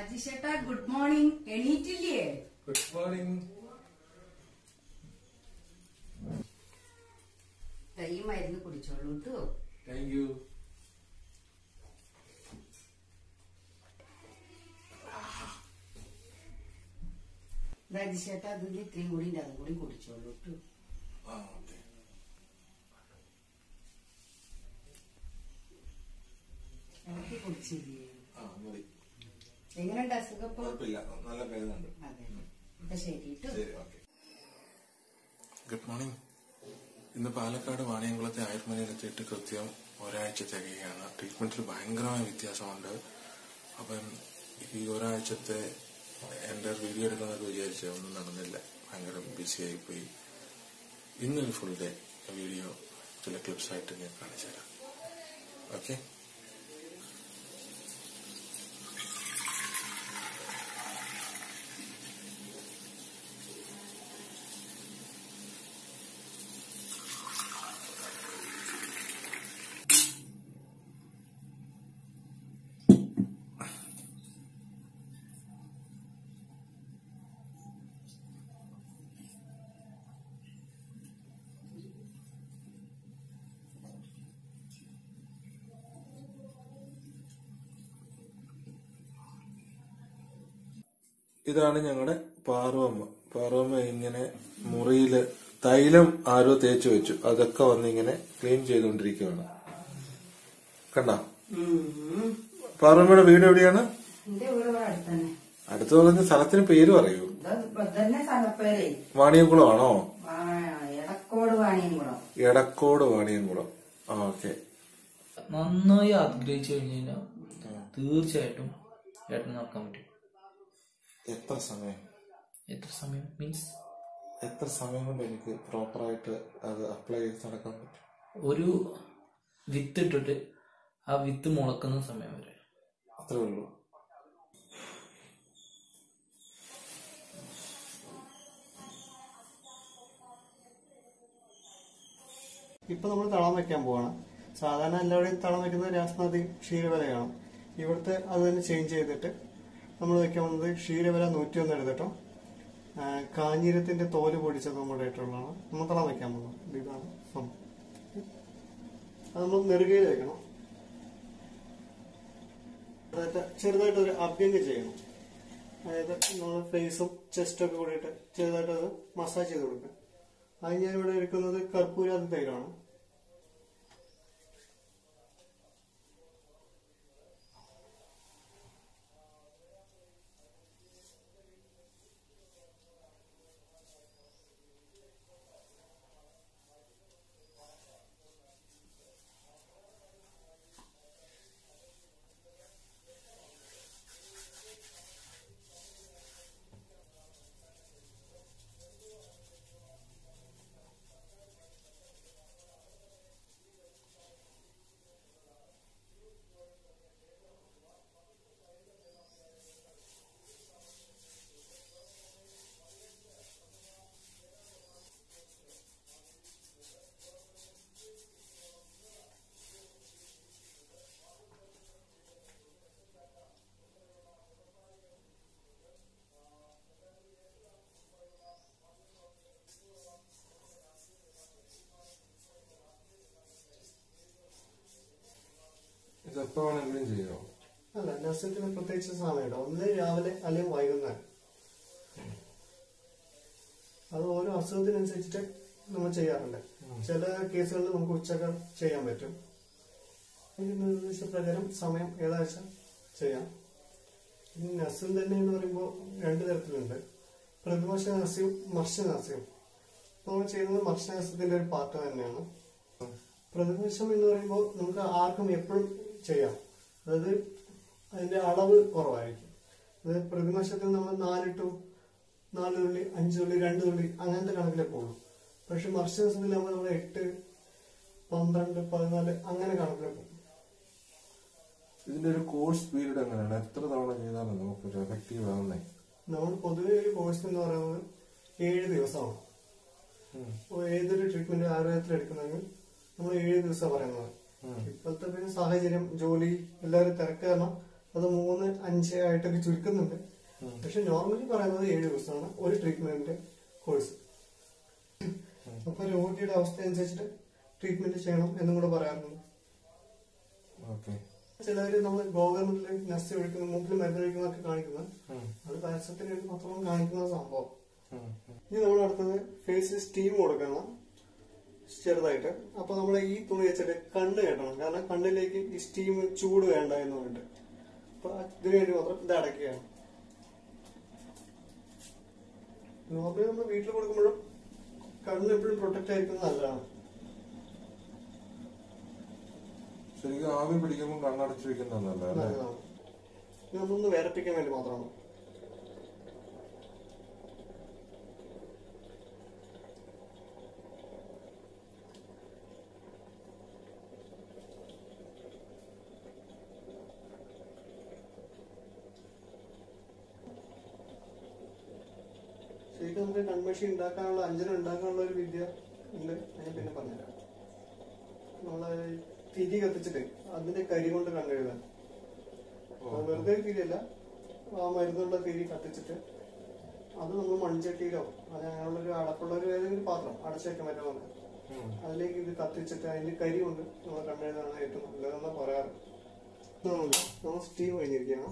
രാജേഷേട്ടാ good morning എണീറ്റില്ലേ good morning ദാ ഈ മരുന്ന് കുടിച്ചോളൂ കേട്ടോ താങ്ക് യു രാജേഷേട്ടാ അതിൽ ഇത്രയും കൂടി ഉണ്ട് അതും കൂടി കുടിച്ചോളൂ കേട്ടോ ആ ഓക്കെ എനിക്ക് കുടിച്ചില്ലേ ആ മതി എങ്ങനെയുണ്ട് അസുഖം ഇപ്പൊ കുഴപ്പമില്ല നല്ല ഭേദമുണ്ട് അതെ അപ്പൊ ശരി കേട്ടോ ശരി ഓക്കെ ഗുഡ് മോർണിംഗ് ഇന്ന് പാലക്കാട് വാണിയംകുളത്തെ ആയുർവേദത്തിലെത്തിയിട്ട് കൃത്യം ഒരാഴ്ച തികയാണ് ട്രീറ്റ്മെന്റിൽ ഭയങ്കരമായ വ്യത്യാസമുണ്ട് അപ്പം ഈ ഒരാഴ്ചത്തെ എൻ്റെ വീഡിയോ എടുക്കുന്നതൊക്കെ വിചാരിച്ച ഒന്നും നടന്നില്ല ഭയങ്കര ബിസി ആയിപ്പോയി ഇന്നൊരു ഫുൾ ഡേ വീഡിയോ ചില ക്ലിപ്സ് ആയിട്ട് ഞാൻ കാണിച്ചു തരാം ഓക്കെ ഇതാണ് ഞങ്ങളുടെ പാർവമ്മ പാർവമ്മ ഇങ്ങനെ മുറിയില് തൈലം ആരോ തേച്ച് വെച്ചു അതൊക്കെ വന്ന് ഇങ്ങനെ ക്ലീൻ ചെയ്തുകൊണ്ടിരിക്കുകയാണ് കണ്ട പാർവമ്മയുടെ വീട് എവിടെയാണ് എന്റെ വീട് ഇവിടെ അടുത്തന്നെ അടുത്ത് പറഞ്ഞ സ്ഥലത്തിന് പേര് പറയൂ ഇത് ഇപ്പൊ തന്നെ സ്ഥലപ്പേരേ വാണിയംകുളമാണോ ആ, എടക്കോട് വാണിയംകുളം എടക്കോട് വാണിയംകുളം ആ ഓക്കെ നന്നായി ആഗ്രഹിച്ചു കഴിഞ്ഞു കഴിഞ്ഞാൽ തീർച്ചയായിട്ടും ഏട്ടൻ നടക്കാൻ പറ്റും എത്ര സമയം എത്ര സമയം മീൻസ് എത്ര സമയം കൊണ്ട് എനിക്ക് പ്രോപ്പറായിട്ട് അത് അപ്ലൈ ചെയ്ത് നടക്കാൻ പറ്റും ഒരു വിത്ത് ഇട്ടിട്ട് ആ വിത്ത് മുളക്കുന്ന സമയം വരെ അത്രേ ഉള്ളൂ ഇപ്പൊ നമ്മൾ തളം വെക്കാൻ പോവാണ് സാധാരണ എല്ലാവരുടെയും തളം വെക്കുന്നത് രാസ്നാഥി ക്ഷീരവലയാണ് ഇവിടുത്തെ അത് തന്നെ ചേഞ്ച് ചെയ്തിട്ട് നമ്മൾ വെക്കാൻ പോകുന്നത് ക്ഷീരവല നൂറ്റിയൊന്ന് എടുത്തിട്ടോ ആ, കാഞ്ഞിരത്തിന്റെ തോല് പൊടിച്ചതും കൂടെ ആയിട്ടുള്ളതാണ് നമ്മൾ തളം വെക്കാൻ പോകുന്നത് ഇത് ഇതാണ് സംഭവം അത് നമ്മൾ നെറുകയിൽ വെക്കണം അതായത് ചെറുതായിട്ട് ഒരു അഭ്യംഗം ചെയ്യണം അതായത് നമ്മൾ ഫേസും ചെസ്റ്റും ഒക്കെ കൂടിയിട്ട് ചെറുതായിട്ട് അത് മസാജ് ചെയ്ത് കൊടുക്കുക അത് ഞാൻ ഇവിടെ എടുക്കുന്നത് കർപ്പൂരാതി തൈലമാണ് ഇത് എപ്പോ വേണമെങ്കിലും ചെയ്യാമോ അല്ല നഴ്സത്തിന് പ്രത്യേകിച്ച് സമയമുണ്ട് ഒന്ന് രാവിലെ അല്ലെങ്കിൽ വൈകുന്നേരം അത് ഓരോ അസുഖത്തിനനുസരിച്ചിട്ട് നമ്മൾ ചെയ്യാറുണ്ട് ചില കേസുകളിൽ നമുക്ക് ഉച്ചക്ക് ചെയ്യാൻ പറ്റും ഈ നിർദ്ദേശപ്രകാരം സമയം ഏതാഴ്ച ചെയ്യാം ഈ നസ്യം തന്നെ എന്ന് പറയുമ്പോൾ രണ്ട് തരത്തിലുണ്ട് പ്രതിമോശ നസ്യവും മർഷനാസ്യവും നമ്മൾ ചെയ്യുന്നത് മർഷനാസ്യത്തിന്റെ ഒരു പാർട്ട് തന്നെയാണ് പ്രതിപക്ഷം എന്ന് പറയുമ്പോൾ നമുക്ക് ആർക്കും എപ്പോഴും ചെയ്യാം അതായത് അതിന്റെ അളവ് കുറവായിരിക്കും അതായത് പ്രതിപക്ഷത്തിൽ നമ്മൾ നാലിട്ടു നാല് തുള്ളി അഞ്ച് തുള്ളി രണ്ട് തുള്ളി അങ്ങനത്തെ കണക്കിലേ പോകുള്ളൂ പക്ഷെ മർഷത്തിൽ നമ്മൾ നമ്മൾ എട്ട് പന്ത്രണ്ട് പതിനാല് അങ്ങനെ കണക്കിലേ പോകും ഇതിന്റെ ഒരു കോഴ്സ് പീരീഡ് എങ്ങനെയാണ് എത്ര തവണ ചെയ്താലും നമുക്കൊരു എഫക്റ്റീവ് ആവുന്നേ നമ്മൾ പൊതുവെ ഒരു കോഴ്സ് എന്ന് പറയുന്നത് ഏഴ് ദിവസമാണ് അപ്പോൾ ഏതൊരു ട്രീറ്റ്മെന്റ് ആയുർവേദത്തിൽ എടുക്കുന്നെങ്കിൽ നമ്മൾ ഏഴ് ദിവസം പറയുന്നത് ഇപ്പോഴത്തെ പിന്നെ സാഹചര്യം ജോലി എല്ലാവരും തിരക്ക് കാരണം അത് മൂന്ന് അഞ്ച് ആയിട്ടൊക്കെ ചുരുക്കുന്നുണ്ട് പക്ഷെ നോർമലി പറയുന്നത് ഏഴ് ദിവസമാണ് ഒരു ട്രീറ്റ്മെന്റിന്റെ കോഴ്സ് അപ്പൊ രോഗിയുടെ അവസ്ഥ അനുസരിച്ചിട്ട് ട്രീറ്റ്മെന്റ് ചെയ്യണം എന്നും കൂടെ പറയാറുണ്ട് ഓക്കെ ചിലര് നമ്മൾ ഗവൺമെന്റിൽ നസ് ഒഴിക്കുന്ന മൂക്കിൽ മരുന്ന് ഒഴിക്കുന്നതൊക്കെ കാണിക്കുന്നത് അത് പരസ്യത്തിന് വേണ്ടി മാത്രം കാണിക്കുന്ന സംഭവം ഇനി നമ്മൾ അടുത്തത് ഫേസിൽ സ്റ്റീം കൊടുക്കണം ചെറുതായിട്ട് അപ്പൊ നമ്മൾ ഈ തുണി വെച്ചിട്ട് കണ്ണ് കെട്ടണം കാരണം കണ്ണിലേക്ക് ഈ സ്റ്റീം ചൂട് വേണ്ട എന്ന് പറഞ്ഞിട്ട് അപ്പൊ ഇതിനു വേണ്ടി മാത്രം ഇത് അടയ്ക്കുകയാണ് നോർമലി നമ്മൾ വീട്ടിൽ കൊടുക്കുമ്പോഴും കണ്ണ് എപ്പോഴും പ്രൊട്ടക്ട് ആയിരിക്കുന്നത് നല്ലതാണ് ശരിക്കും ആവി പിടിക്കുമ്പോൾ കണ്ണടച്ചു വെക്കുന്നതല്ല അല്ലേ നല്ലതാണ് ഇത് നമ്മളൊന്ന് വേരപ്പിക്കാൻ വേണ്ടി മാത്രമാണ് ശരിക്കും നമുക്ക് കൺമഷി ഉണ്ടാക്കാനുള്ള അഞ്ചന ഉണ്ടാക്കാനുള്ള ഒരു വിദ്യ ഉണ്ട് ഞാൻ പിന്നെ പറഞ്ഞുതരാം നമ്മളെ തിരി കത്തിച്ചിട്ട് അതിന്റെ കരി കൊണ്ട് കണ്ണെഴുതാൻ അത് വെറുതെ തിരിയല്ല ആ മരുന്നുള്ള തിരി കത്തിച്ചിട്ട് അത് നമ്മൾ മൺചട്ടിയിലോ അത് അങ്ങനെയുള്ള ഒരു അടപ്പുള്ള ഒരു ഏതെങ്കിലും പാത്രം അടച്ചു വെക്കാൻ പറ്റും നമുക്ക് അതിലേക്ക് ഇത് കത്തിച്ചിട്ട് അതിന്റെ കരി കൊണ്ട് നമ്മൾ കണ്ണെഴുതാണ് ഏറ്റവും നല്ലതെന്ന് പറയാറ് ഇതൊന്നുമില്ല. നമ്മൾ സ്റ്റീം കഴിഞ്ഞിരിക്കുകയാണ്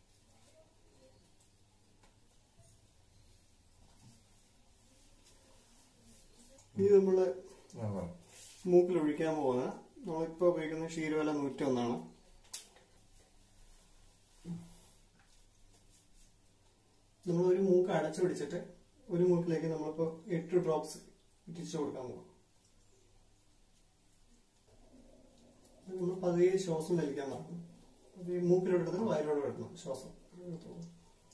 ഇത് നമ്മള് ആ, ആ. മൂക്കിൽ ഒഴിക്കാൻ പോകുന്ന നമ്മളിപ്പോ ഉപയോഗിക്കുന്ന ക്ഷീരവില നൂറ്റി ഒന്നാണ് നമ്മൾ ഒരു മൂക്ക് അടച്ചു പിടിച്ചിട്ട് ഒരു മൂക്കിലേക്ക് നമ്മളിപ്പോ എട്ട് ഡ്രോപ്സ് ഇറ്റിച്ചു കൊടുക്കാൻ പോകും നമ്മൾ പതിയെ ശ്വാസം വലിക്കാൻ പറഞ്ഞു പതിയെ മൂക്കിലോട്ട് എടുത്തിട്ട് വയലോട്ട് വിടണം ശ്വാസം എടുത്തു പോകും.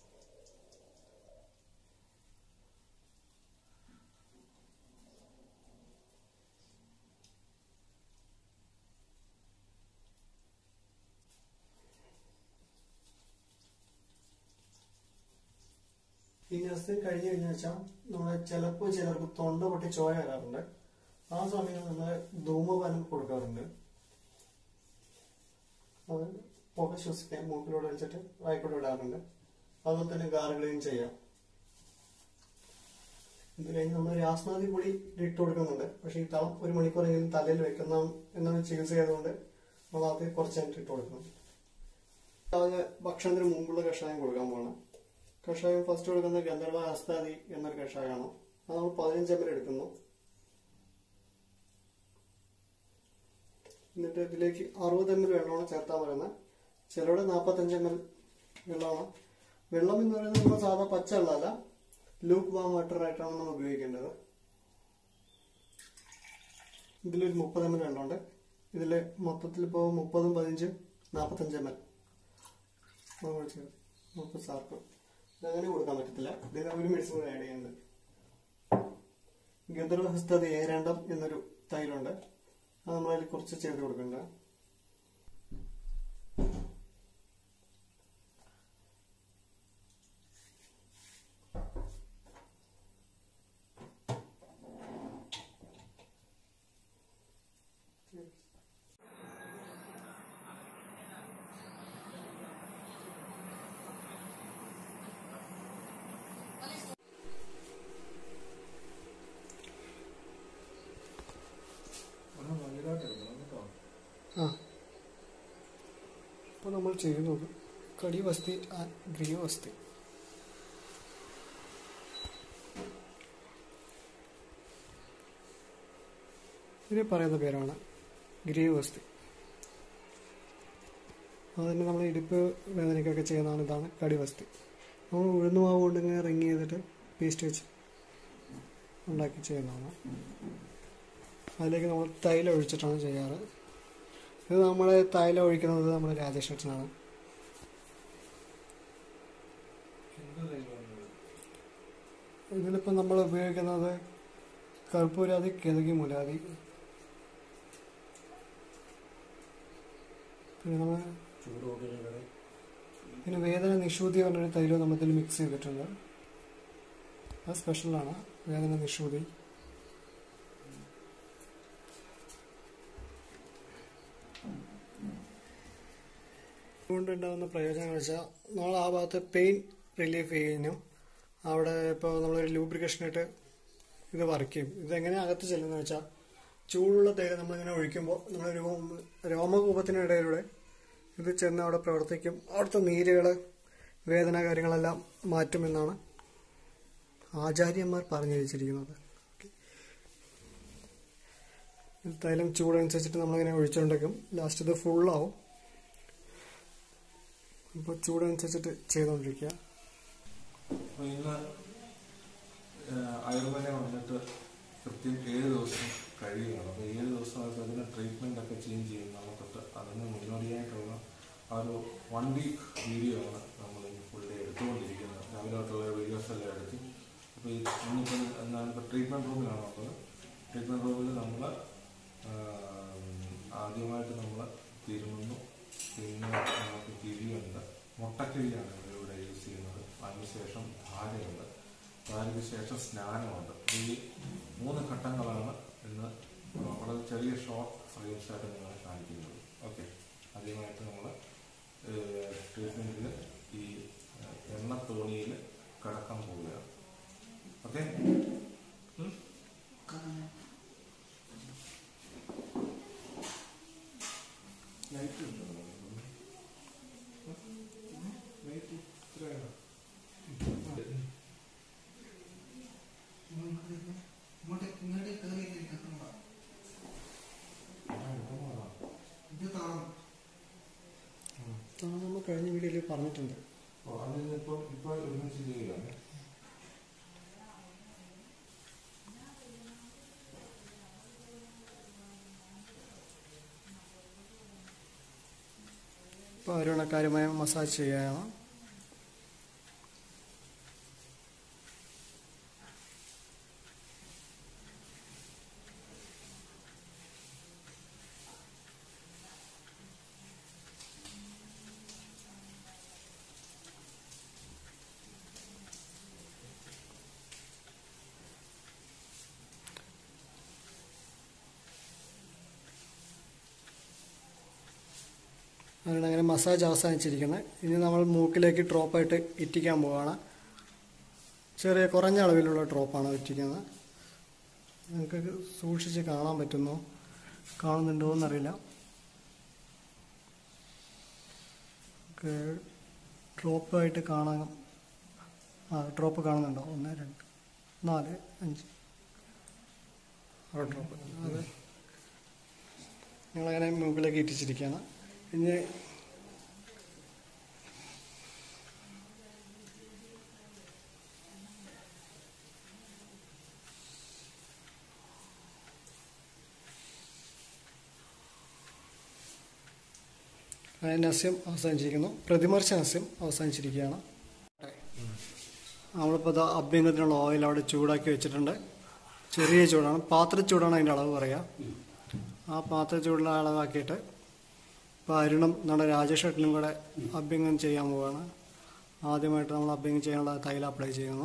ഈ നഴ്സിംഗ് കഴിഞ്ഞ് കഴിഞ്ഞ വെച്ചാൽ നമ്മളെ ചിലപ്പോൾ ചിലർക്ക് തൊണ്ട പൊട്ടി ചോര വരാറുണ്ട് ആ സമയം നമ്മൾ ധൂമപാനം കൊടുക്കാറുണ്ട് അത് പുക ശ്വസിക്കാൻ മൂക്കിലൂടെ വെച്ചിട്ട് വായിക്കൂടെ വിടാറുണ്ട് അതുപോലെ തന്നെ ഗാർഗിളിയും ചെയ്യാം ഇത് കഴിഞ്ഞ് നമ്മൾ രാസ്നാദി പൊടി ഇട്ട് കൊടുക്കുന്നുണ്ട് പക്ഷെ ഈ തളം ഒരു മണിക്കൂറെങ്കിലും തലയിൽ വെക്കുന്ന എന്നൊരു ചികിത്സ ആയതുകൊണ്ട് നമ്മൾ അത് കുറച്ച് നേരം ഇട്ട് കൊടുക്കണം അത് ഭക്ഷണത്തിന് മുമ്പുള്ള കഷായം കൊടുക്കാൻ പോകണം കഷായം ഫസ്റ്റ് കൊടുക്കുന്നത് ഗന്ധർവ ഹസ്താദി എന്നൊരു കഷായമാണ് അത് നമ്മൾ പതിനഞ്ച് എം എൽ എടുക്കുന്നു എന്നിട്ട് ഇതിലേക്ക് അറുപത് എം എൽ വെള്ളമാണ് ചേർത്താൻ പറയുന്നത് ചിലവിടെ നാൽപ്പത്തഞ്ച് എം എൽ വെള്ളമാണ് വെള്ളം എന്ന് പറയുന്നത് നമ്മൾ സാധാ പച്ച വെള്ളമല്ല ലൂക്ക് വാം വാട്ടർ ആയിട്ടാണ് നമ്മൾ ഉപയോഗിക്കേണ്ടത് ഇതിലൊരു മുപ്പത് എം എൽ വെള്ളമുണ്ട് ഇതിൽ മൊത്തത്തിൽ ഇപ്പോൾ മുപ്പതും പതിനഞ്ചും നാൽപ്പത്തഞ്ച് എം എൽ നമുക്ക് സാർക്ക് ഇതങ്ങനെ കൊടുക്കാൻ പറ്റത്തില്ല ഇതിന് ഒരു മെഡിസിൻ കൂടെ ആഡ് ചെയ്യുന്നുണ്ട് ഗന്ധർവഹസ്തത് ഏരണ്ടം എന്നൊരു തൈലുണ്ട് അത് നമ്മളതിൽ കുറച്ച് ചേർത്ത് കൊടുക്കുന്നുണ്ട് ഒന്ന് വലുതായിട്ട് എടുക്കണം കേട്ടോ ആ ഇപ്പോൾ നമ്മൾ ചെയ്യുന്നത് കടിവസ്തി ഗ്രീവസ്തി ഇതിന് പറയുന്ന പേരാണ് ഗ്രീവസ്തി അതുതന്നെ നമ്മൾ ഇടുപ്പ് വേദനയ്ക്കൊക്കെ ചെയ്യുന്നതാണ് ഇതാണ് കടിവസ്തി നമ്മൾ ഉഴുന്നുമാവ് കൊണ്ട് ഇങ്ങനെ റിങ് ചെയ്തിട്ട് പേസ്റ്റ് വെച്ച് ഉണ്ടാക്കി ചെയ്യുന്നതാണ് അതിലേക്ക് നമ്മൾ തൈലം ഒഴിച്ചിട്ടാണ് ചെയ്യാറ് ഇത് നമ്മൾ തൈലം ഒഴിക്കുന്നത് നമ്മുടെ രാജേഷേട്ടനാണ് എന്ത് തൈലമാണ് ഇതിലിപ്പോൾ നമ്മൾ ഉപയോഗിക്കുന്നത് കർപ്പൂരാതി കിതകി മുലാതി പിന്നെ നമ്മൾ ചൂട് കൂട്ടിയത് പിന്നെ വേദന നിഷൂതി പറഞ്ഞൊരു തൈലം നമ്മളിതിൽ മിക്സ് ചെയ്തിട്ടുണ്ട് അത് സ്പെഷ്യലാണ് വേദന നിഷൂതി കൊണ്ടുണ്ടാകുന്ന പ്രയോജനം വെച്ചാൽ നമ്മൾ ആ ഭാഗത്ത് പെയിൻ റിലീഫ് ചെയ്യുന്നു അവിടെ ഇപ്പോൾ നമ്മളൊരു ലൂബ്രിക്കേഷൻ ഇട്ട് ഇത് വരയ്ക്കും ഇതെങ്ങനെ അകത്ത് ചെല്ലുന്നത് വെച്ചാൽ ചൂടുള്ള തേയില നമ്മളിങ്ങനെ ഒഴിക്കുമ്പോൾ നമ്മൾ രോമ രോമകൂപത്തിനിടയിലൂടെ ഇത് ചെന്ന് അവിടെ പ്രവർത്തിക്കും അവിടുത്തെ നീരുകൾ വേദന കാര്യങ്ങളെല്ലാം മാറ്റുമെന്നാണ് ആചാര്യന്മാർ പറഞ്ഞു വെച്ചിരിക്കുന്നത് ഇത് തൈലം ചൂടനുസരിച്ചിട്ട് നമ്മളിങ്ങനെ ഒഴിച്ചുകൊണ്ടിരിക്കും ലാസ്റ്റ് ഇത് ഫുള്ളാവും ഇപ്പോൾ ചൂടനുസരിച്ചിട്ട് ചെയ്തുകൊണ്ടിരിക്കുക അപ്പൊ ഇന്ന് ആയുർവേദം വന്നിട്ട് കൃത്യം ഏഴ് ദിവസം കഴിയുകയാണ് അപ്പോൾ ഏഴ് ദിവസമായിട്ട് അതിന് ട്രീറ്റ്മെന്റ് ഒക്കെ ചേഞ്ച് ചെയ്യുന്ന നമുക്കിട്ട് അതിന് മുന്നോടിയായിട്ടുള്ള ആ ഒരു വൺ വീക്ക് വീഡിയോ ആണ് നമ്മൾ ഇനി ഫുൾ ഡേ എടുത്തുകൊണ്ടിരിക്കുന്നത് രാവിലെ തൊട്ടുള്ള വീഡിയോസ് എല്ലാം എടുത്തു അപ്പോൾ ഈ ഇന്നിപ്പോൾ ഞാനിപ്പോൾ ട്രീറ്റ്മെന്റ് റൂമിലാണ് ഉള്ളത് ട്രീറ്റ്മെന്റ് റൂമിൽ നമ്മൾ ആദ്യമായിട്ട് നമ്മൾ തിരുമുന്നു പിന്നെ നമുക്ക് കിഴിയുണ്ട് മുട്ടക്കിഴിയാണ് ഇവിടെ യൂസ് ചെയ്യുന്നത് അതിനുശേഷം ധാരയുണ്ട് ധാരയ്ക്ക് ശേഷം സ്നാനമുണ്ട് ഈ മൂന്ന് ഘട്ടങ്ങളാണ് ഇന്ന് വളരെ ചെറിയ ഷോർട്ട് ഫ്രെയിംസ് ആയിട്ട് നിങ്ങളെ കാണിക്കുന്നത് ഓക്കെ ആദ്യമായിട്ട് നമ്മൾ ട്രീറ്റ്മെന്റിൽ ഈ ഏഹ്, എണ്ണ തോണിയിൽ കടക്കാൻ പോവുകയാണ് ഓക്കെ ലൈറ്റ് ഉണ്ടോ ലൈറ്റ് ഇത്രയാണ് നമ്മൾ കഴിഞ്ഞ വീഡിയോയിൽ പറഞ്ഞിട്ടുണ്ട് അതിനിപ്പം ഇപ്പൊ ഒരുമിച്ച് ചെയ്യുകയാണ് ഇപ്പോൾ അരുണക്കാരുമായ മസാജ് ചെയ്യുകയാണ് അങ്ങനെ അങ്ങനെ മസാജ് അവസാനിച്ചിരിക്കുന്നത് ഇനി നമ്മൾ മൂക്കിലേക്ക് ഡ്രോപ്പായിട്ട് ഇറ്റിക്കാൻ പോവുകയാണ് ചെറിയ കുറഞ്ഞ അളവിലുള്ള ഡ്രോപ്പാണ് ഇറ്റിക്കുന്നത് നിങ്ങൾക്ക് സൂക്ഷിച്ച് കാണാൻ പറ്റുന്നോ കാണുന്നുണ്ടോ എന്നറിയില്ല ഡ്രോപ്പായിട്ട് കാണാൻ ആ ഡ്രോപ്പ് കാണുന്നുണ്ടോ ഒന്ന് രണ്ട് നാല് അഞ്ച് ആറ് ഡ്രോപ്പ് അത് ഞങ്ങളങ്ങനെ മൂക്കിലേക്ക് ഇറ്റിച്ചിരിക്കുകയാണ് ഇനി നസ്യം അവസാനിച്ചിരിക്കുന്നു പ്രതിമർശ നസ്യം അവസാനിച്ചിരിക്കുകയാണ് നമ്മളിപ്പോൾ ഇതാ അഭ്യംഗത്തിനുള്ള ഓയിൽ അവിടെ ചൂടാക്കി വെച്ചിട്ടുണ്ട് ചെറിയ ചൂടാണ് പാത്ര ചൂടാണ് അതിൻ്റെ അളവ് പറയുക ആ പാത്ര ചൂടുള്ള അളവാക്കിയിട്ട് ഇപ്പോൾ അരുണും നമ്മുടെ രാജേഷ് ഏട്ടനും കൂടെ അഭ്യംഗം ചെയ്യാൻ പോവുകയാണ് ആദ്യമായിട്ട് നമ്മൾ അഭ്യംഗം ചെയ്യാനുള്ള തൈല അപ്ലൈ ചെയ്യുന്നു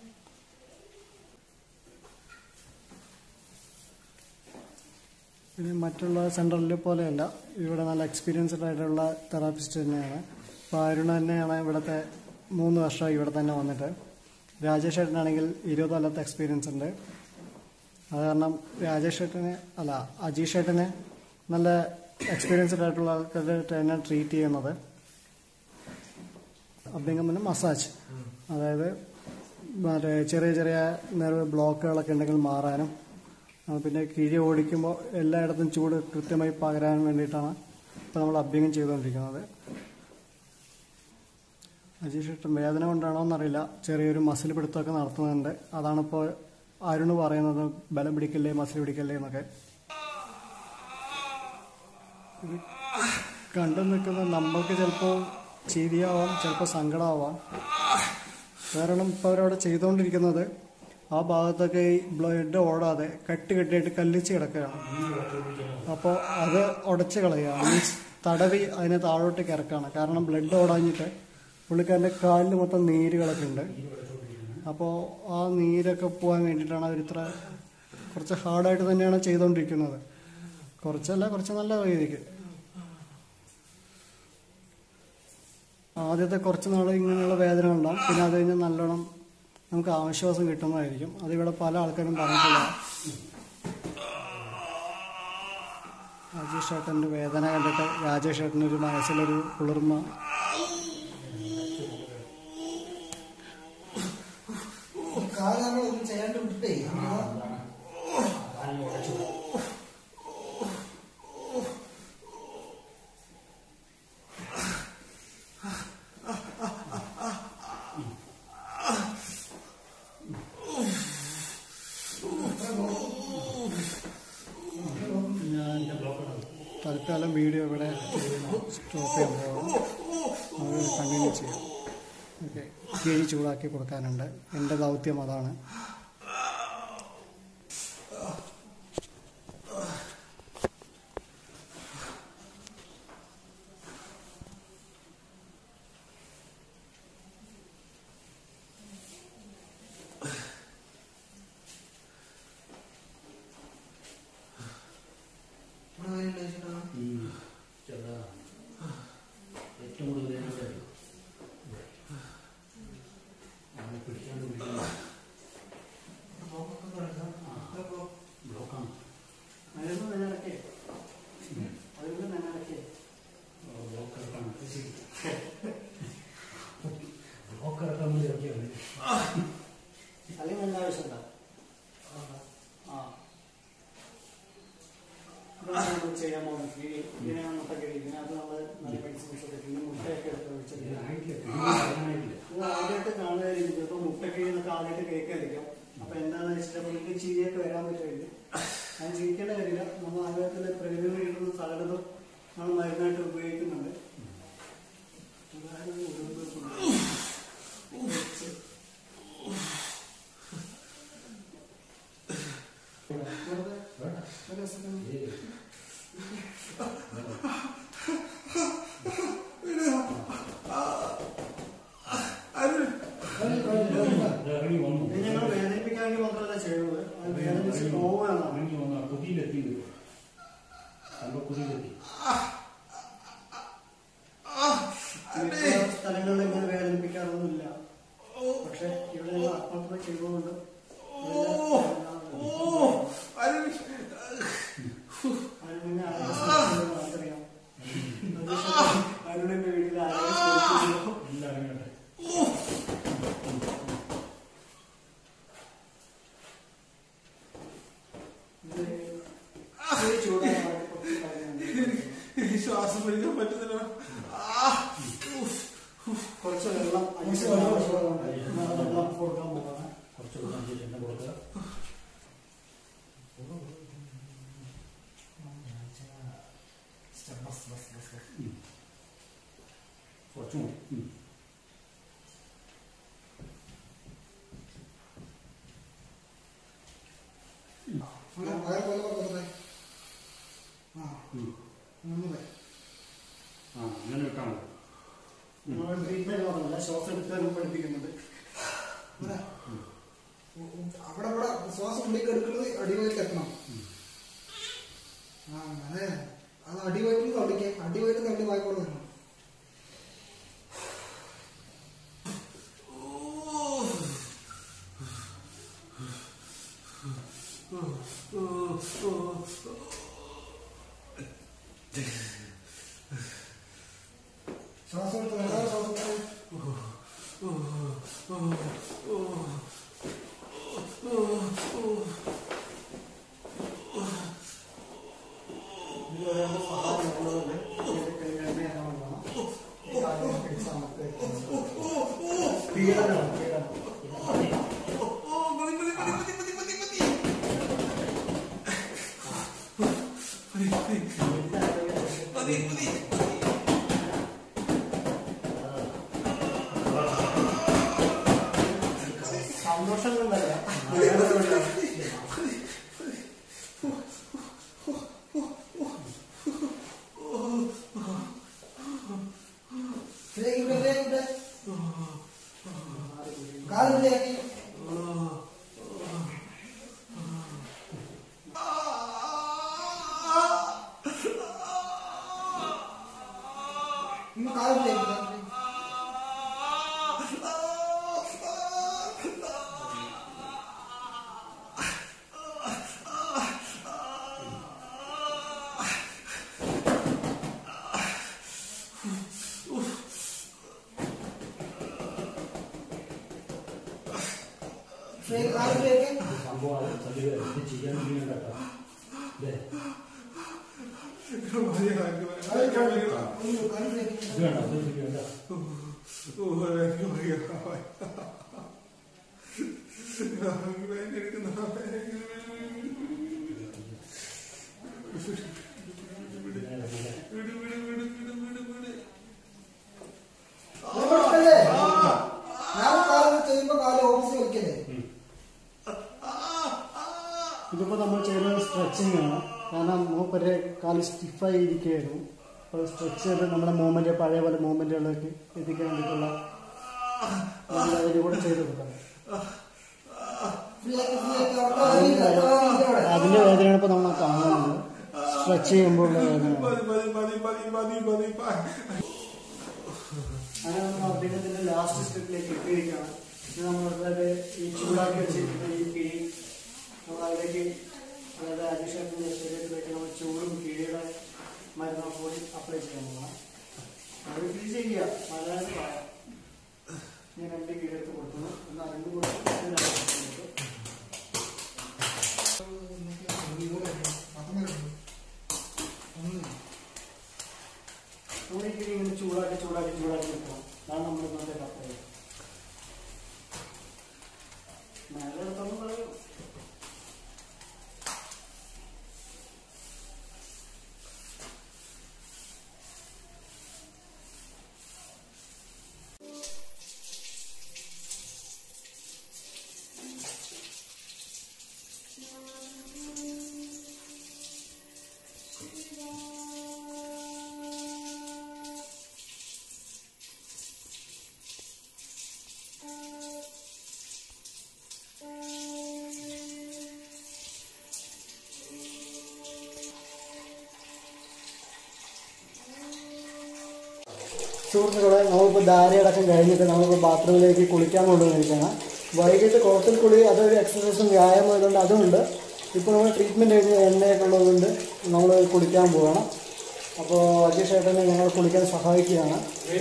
പിന്നെ മറ്റുള്ള സെൻറ്ററിൽ പോലെയല്ല ഇവിടെ നല്ല എക്സ്പീരിയൻസ്ഡ് ആയിട്ടുള്ള തെറാപ്പിസ്റ്റ് തന്നെയാണ് ഇപ്പോൾ അരുൺ തന്നെയാണ് ഇവിടുത്തെ മൂന്ന് വർഷമായി ഇവിടെ തന്നെ വന്നിട്ട് രാജേഷ് ഏട്ടനാണെങ്കിൽ ഇരുപത് കൊല്ലത്തെ എക്സ്പീരിയൻസ് ഉണ്ട് അത് കാരണം രാജേഷ് ഏട്ടനെ അല്ല അജീഷ് ഏട്ടനെ നല്ല എക്സ്പീരിയൻസ്ഡ് ആയിട്ടുള്ള ആൾക്കാരായിട്ട് തന്നെ ട്രീറ്റ് ചെയ്യുന്നത് അഭ്യംഗം പിന്നെ മസാജ് അതായത് മറ്റേ ചെറിയ ചെറിയ നെർവ് ബ്ലോക്കുകളൊക്കെ ഉണ്ടെങ്കിൽ മാറാനും ആ, പിന്നെ കിഴി ഓടിക്കുമ്പോൾ എല്ലായിടത്തും ചൂട് കൃത്യമായി പകരാൻ വേണ്ടിയിട്ടാണ് ഇപ്പോൾ നമ്മൾ അഭ്യംഗം ചെയ്തുകൊണ്ടിരിക്കുന്നത് അജീഷ് ഏട്ടൻ വേദന കൊണ്ടാണോ എന്നറിയില്ല ചെറിയൊരു മസിൽ പിടുത്തമൊക്കെ നടത്തുന്നുണ്ട് അതാണിപ്പോൾ അരുണ് പറയുന്നത് ബലം പിടിക്കല്ലേ മസിൽ പിടിക്കല്ലേ എന്നൊക്കെ ഇത് കണ്ടു നിൽക്കുന്ന നമ്മൾക്ക് ചിലപ്പോൾ ചിരിയാവാം ചിലപ്പോൾ സങ്കടമാവാം കാരണം ഇപ്പോൾ അവരവിടെ ചെയ്തുകൊണ്ടിരിക്കുന്നത് ആ ഭാഗത്തൊക്കെ ഈ ബ്ലഡ് ഓടാതെ കെട്ട് കെട്ടിയിട്ട് കല്ലിച്ച് കിടക്കുകയാണ് അപ്പോൾ അത് ഉടച്ച് കളയുകയാണ് മീൻസ് തടവി അതിനെ താഴോട്ടേക്ക് ഇറക്കുകയാണ് കാരണം ബ്ലഡ് ഓടാഞ്ഞിട്ട് പുള്ളിക്കാരൻ്റെ കാലിൽ മൊത്തം നീരുകളൊക്കെ ഉണ്ട് അപ്പോൾ ആ നീരൊക്കെ പോകാൻ വേണ്ടിയിട്ടാണ് അവർ ഇത്ര കുറച്ച് ഹാർഡായിട്ട് തന്നെയാണ് ചെയ്തുകൊണ്ടിരിക്കുന്നത് കുറച്ചല്ല കുറച്ച് നല്ല രീതിക്ക് ആദ്യത്തെ കുറച്ച് നാൾ ഇങ്ങനെയുള്ള വേദന ഉണ്ടാവും പിന്നെ അത് കഴിഞ്ഞ് നല്ലോണം നമുക്ക് ആശ്വാസം കിട്ടുന്നതായിരിക്കും അതിവിടെ പല ആൾക്കാരും പറഞ്ഞിട്ടില്ല രാജേഷ് ഏട്ടൻ്റെ വേദന കണ്ടിട്ട് രാജേഷ് ഏട്ടൻ്റെ ഒരു മനസ്സിലൊരു കുളിർമ കാലൊന്നും ചെയ്യാണ്ട് വിട്ടേ ഞാൻ തൽക്കാലം വീഡിയോ ഇവിടെ സ്റ്റോപ്പ് ചെയ്യാൻ പോകണം അത് കണ്ടിന്യൂ ചെയ്യാം ഓക്കെ കിഴി ചൂടാക്കി കൊടുക്കാനുണ്ട് എൻ്റെ ദൗത്യം അതാണ് ഇവിടെ വരെയുണ്ട് ചേട്ടാ ഏറ്റവും കൂടുതൽ വേദന പിടിക്കാണ്ട് പിടിക്കാണ്ട് ബ്ലോക്കാണ് അതിലൊന്നും തന്നെ ഇടയ്ക്കേ അതിലൊന്നും തന്നെ ഇടയ്ക്കേ ബ്ലോക്ക് ഇറക്കാൻ ബ്ലോക്ക് ഇറക്കാൻ വേണ്ടി ഇറക്കിയാണ് അല്ലെങ്കിൽ നല്ല ആവശ്യമുണ്ടോ ആ ഇതാണ് നമ്മൾ ചെയ്യാൻ പോകുന്നത് കിഴി ഇതിനാണ് മുട്ട കിഴി ഇതിനകത്ത് നമ്മൾ നല്ല മെഡിസിൻസ് ഒക്കെ പിന്നെ മുട്ടയൊക്കെ എടുത്ത് ഒഴിച്ചിട്ട് ഇത് ആദ്യമായിട്ട് കാണുകയായിരിക്കും ചിലപ്പോൾ മുട്ടക്കിഴി എന്നൊക്കെ ആദ്യമായിട്ട് കേൾക്കായിരിക്കും അപ്പൊ എന്താണെന്ന് വെച്ചിട്ട് പുള്ളിക്ക് ചിരിയൊക്കെ വരാൻ പറ്റില്ല അത് ചിരിക്കേണ്ട കാര്യമില്ല നമ്മൾ ആയുർവേദത്തിലെ പ്രകൃതി കിട്ടുന്ന സകലതും നമ്മൾ മരുന്നായിട്ട് ഉപയോഗിക്കുന്നുണ്ട് ഉദാഹരണം ഉടുമ്പ് പുല്ല്. വെച്ച്. വെറുതെ ഒരു രസത്തിന് ഇറങ്ങി വന്നു ഇത് ഞങ്ങൾ വേദനിപ്പിക്കാൻ വേണ്ടി മാത്രമല്ല ചെയ്യുന്നത് അത് വേദനിച്ച് പോവുകയാണ് ഇറങ്ങി വന്ന കുതിയിലെത്തി സംഭവം കുതിയിലെത്തി മിക്ക സ്ഥലങ്ങളിൽ ഇങ്ങനെ വേദനിപ്പിക്കാറൊന്നുമില്ല പക്ഷെ ഇവിടെ ഞങ്ങൾ ആത്മാർത്ഥത ചെയ്തുകൊണ്ട് അരുണിനെ ആരോഗ്യ സംരക്ഷണം നമുക്കറിയാം അരുണിന്റെ വീട്ടിൽ ആരോഗ്യ സംരക്ഷണം എല്ലാം ഇറങ്ങട്ടെ ഇത് ചൂടാകാൻ കുറച്ച് കാര്യങ്ങളുണ്ട്. ശ്വാസം പിടിക്കാൻ പറ്റുന്നില്ല കുറച്ച് വെള്ളം അഞ്ച് വെള്ളം വെള്ളം കൊടുക്കാൻ പോകാം കുറച്ച് കൊടുക്കാൻ ശേഷം എന്നെ കൊടുക്കുക ഉം. കുറച്ചും കൂടി ഉം. അങ്ങനെ വയറ് പോലെ കൊടുത്തേ ആ ഉം. ഒന്നുമേ ആ അങ്ങനെ വെക്കാൻ മതി നമ്മൾ ട്രീറ്റ്മെന്റ് മാത്രമല്ല ശ്വാസം എടുക്കാനും പഠിപ്പിക്കുന്നുണ്ട് ഇവിടെ അവിടെ ഇവിടെ ശ്വാസം ഉള്ളിലേക്ക് എടുക്കുന്നത് അടിവയറ്റിൽ എത്തണം ആ അതെ അത് അടിവയറ്റിൽ തള്ളിക്ക് അടിവയറ്റിൽ തള്ളി വായിക്കോളൂ വരണം ശ്വാസം എടുത്ത് നല്ല ശ്വാസം എടുത്ത് ഇതിൽ ഒരാളുടെ സഹായം ഉള്ളതുകൊണ്ട് ഇതിന്റെ കൈ രണ്ടുപേരും കൊണ്ടാണ് ഈ കാലിനെ പിടിച്ച് അമർത്തി വെക്കുന്നത്. പീഡനം പീഡനം സന്തോഷം കൊണ്ടല്ല വേദന കൊണ്ടാണ്. ഇവിടെ ഇവിടെ ഇവിടെ കാലിലേക്ക് കാലിലേക്ക് ഫ്രേക്ക് നാല് ഫ്രേക്ക് സംഭവം സജീവ ഇത് ചെയ്യാൻ വേണ്ടി കേട്ടോ അല്ലേ ഒന്ന് നാല് ഫ്രേക്ക് ഇത് വേണ്ട അത് എനിക്ക് വേണ്ട കുഴപ്പമില്ലേ? ഞാൻ കാല് ചെയ്യുമ്പോ കാല് ഓപ്പോസിറ്റ് വലിക്കല്ലേ ഇതിപ്പോൾ നമ്മൾ ചെയ്യുന്നത് സ്ട്രെച്ചിങ് ആണ് കാരണം മൂപ്പരെ കാല് സ്റ്റിഫായി ഇരിക്കുകയായിരുന്നു അപ്പോൾ സ്ട്രെച്ച് ചെയ്ത് നമ്മുടെ മൂവ്മെന്റ് പഴയ പോലെ മൂവ്മെന്റുകളിലേക്ക് എത്തിക്കാൻ വേണ്ടിയിട്ടുള്ള നമ്മൾ അതിൽ കൂടെ ചെയ്ത് കൊടുക്കണം ഫ്രീ ആക്കി ഫ്രീ ആക്കി അവിടെ ഇരിക്ക്, അവിടെ ഇരിക്ക് അവിടെ. അതിന്റെ വേദനയാണ് ഇപ്പോൾ നമ്മൾ കാണുന്നത് സ്ട്രെച്ച് ചെയ്യുമ്പോൾ ഉള്ള വേദന അങ്ങനെ നമ്മൾ അദ്ദേഹത്തിന്റെ ലാസ്റ്റ് സ്റ്റെപ്പിലേക്ക് എത്തിയിരിക്കുകയാണ് ഇത് നമ്മളത് ഈ ചൂടാക്കി വെച്ചിരിക്കുന്ന ഈ കിഴി നമ്മൾ അതിലേക്ക് അതായത് അരിഷത്തിന്റെ ശരീരത്തിലേക്ക് നമ്മൾ ചൂടും കിഴിയുടെ മരുന്ന് കൂടി അപ്ലൈ ചെയ്യാൻ പോകണം അത് ഫീൽ ചെയ്യുക മലയാളം പറയാം ഞാൻ രണ്ട് കിഴി എടുത്ത് കൊടുക്കുന്നു എന്നാൽ രണ്ട് കൊടുത്തു നമ്മൾ ഈ കിഴി ഇങ്ങനെ ചൂടാക്കി ചൂടാക്കി ചൂടാക്കി വെക്കണം അതാണ് നമ്മൾ ഇന്നത്തെ കപ്പ മേലെ എടുത്തോളം പറയും സുഹൃത്തുക്കളെ നമ്മളിപ്പോൾ ധാരയടക്കം കഴിഞ്ഞിട്ട് നമ്മളിപ്പോൾ ബാത്റൂമിലേക്ക് കുളിക്കാൻ കൊണ്ടുവന്നിരിക്കുകയാണ് വൈകിട്ട് കുളത്തിൽ കുളി അതൊരു എക്സസൈസും വ്യായാമം ഇതുകൊണ്ട് അതുണ്ട് ഇപ്പോൾ നമ്മൾ ട്രീറ്റ്മെൻറ്റ് കഴിഞ്ഞ് എണ്ണയൊക്കെ ഉള്ളതുകൊണ്ട് നമ്മൾ കുളിക്കാൻ പോകണം അപ്പോൾ അജീഷ് ഏട്ടനെ ഞങ്ങൾ കുളിക്കാൻ സഹായിക്കുകയാണ്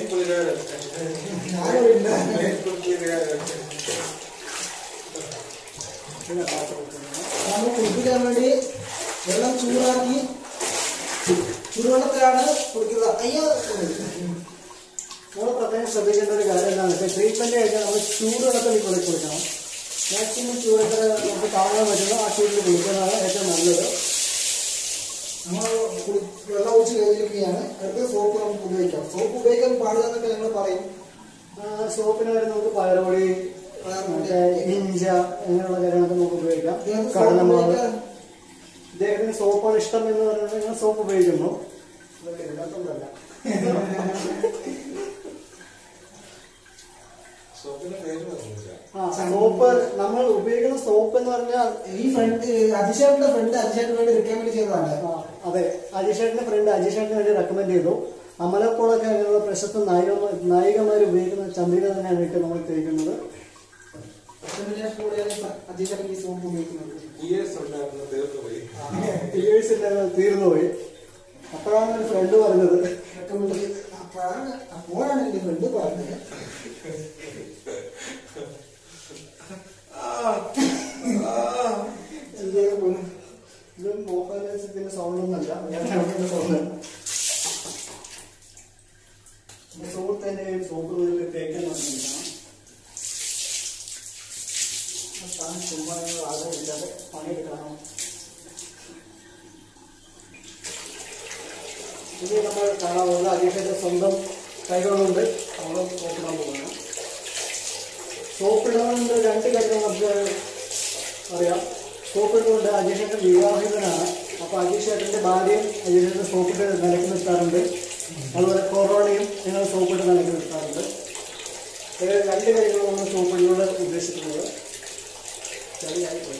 നമ്മൾ കുടിപ്പിക്കാൻ വേണ്ടി വെള്ളം ചൂടാക്കി ചൂടുവെള്ളത്തിലാണ് കുടിക്കുന്നത് അയ്യോ നമ്മൾ പ്രത്യേകം ശ്രദ്ധിക്കേണ്ട ഒരു കാര്യം എന്താണെന്ന് വെച്ചാൽ ട്രീറ്റ്മെൻറ്റ് കഴിഞ്ഞാൽ നമ്മൾ ചൂടുവെള്ളത്തിൽ കുളി കുളിക്കണം മാക്സിമം ചൂടൊക്കെ നമുക്ക് താങ്ങാൻ പറ്റുന്ന ആ ചൂടിൽ കുളിക്കുന്നതാണ് ഏറ്റവും നല്ലത് നമ്മൾ കുളി- വെള്ളം ഒഴിച്ച് കഴിഞ്ഞിരിക്കുകയാണ് അടുത്ത സോപ്പ് നമുക്ക് ഉപയോഗിക്കാം സോപ്പ് ഉപയോഗിക്കാൻ പാടില്ല എന്നൊക്കെ ഞങ്ങൾ പറയും ആ, സോപ്പിന് വരെ നമുക്ക് പയറുപൊടി മറ്റേ ഇഞ്ച അങ്ങനെയുള്ള കാര്യങ്ങളൊക്കെ നമുക്ക് ഉപയോഗിക്കാം ഇദ്ദേഹത്തിന് സോപ്പ് കടലമാവ് ഉപയോഗിക്കാൻ ഇദ്ദേഹത്തിന് സോപ്പാണ് ഇഷ്ടം എന്ന് പറഞ്ഞാൽ ഞാൻ സോപ്പ് ഉപയോഗിക്കുന്നു അതൊക്കെ ഇതിനകത്തൊന്നുമല്ല. ആ സോപ്പ് നമ്മൾ ഉപയോഗിക്കുന്ന സോപ്പ് എന്ന് പറഞ്ഞാൽ ഈ ഫ്രണ്ട് അതിശേഷന്റെ ഫ്രണ്ട് അതിശേഷന് വേണ്ടി റിക്കമെൻഡ് ചെയ്തതാണ് ആ, അതെ അജിഷേട്ടിന്റെ ഫ്രണ്ട് അജിഷേട്ടിന് വേണ്ടി റെക്കമെൻഡ് ചെയ്തു അമലപ്പോളൊക്കെ അങ്ങനെയുള്ള പ്രശസ്ത നായിക നായികമാർ ഉപയോഗിക്കുന്ന ചന്ദന തന്നെയാണ് ഇട്ട് നമ്മൾ തേക്കുന്നത് അതിശേഷൻ ഈ സോപ്പ് ഉപയോഗിക്കുന്നത് പിയേഴ്സ് തീർന്നു പോയി അപ്പോഴാണ് ഒരു ഫ്രണ്ട് പറഞ്ഞത് റെക്കമെൻഡ് അപ്പോഴാണ് അപ്പോഴാണ് എന്റെ ഫ്രണ്ട് പറഞ്ഞത് എന്തേ പോലും ഇത് മോഹൻലാസിന്റെ സൗണ്ട് ഒന്നല്ല വേറെ സൗണ്ടാണ് സുഹൃത്തിന്റെ സോപ്പ് നൂലിൽ തേക്കാൻ നോക്കിയിട്ടാണ് താൻ ചുമ്മാ ആഗ്രഹമില്ലാതെ പണിയെടുക്കണം ഇനി നമ്മൾ കാണാൻ പോകുന്നത് അജീഷിന്റെ സ്വന്തം കൈകളുണ്ട് നമ്മൾ സോപ്പിടാൻ പോകുന്നത് സോപ്പിടാനുള്ള രണ്ട് കാര്യം നമുക്ക് അറിയാം സോപ്പിട്ടുകൊണ്ട് അജീഷേട്ടൻ വിവാഹിതനാണ് അപ്പോൾ അജീഷേട്ടൻ്റെ ഭാര്യയും അജീഷേട്ടൻ്റെ സോപ്പിട്ട് നിലയ്ക്ക് നിർത്താറുണ്ട് അതുപോലെ കൊറോണയും ഞങ്ങൾ സോപ്പിട്ട് നിലയ്ക്ക് നിർത്താറുണ്ട് ഇത് രണ്ട് കാര്യങ്ങളും നമ്മൾ സോപ്പിടിലൂടെ ഉദ്ദേശിക്കുന്നത് ചെറിയായി പോയി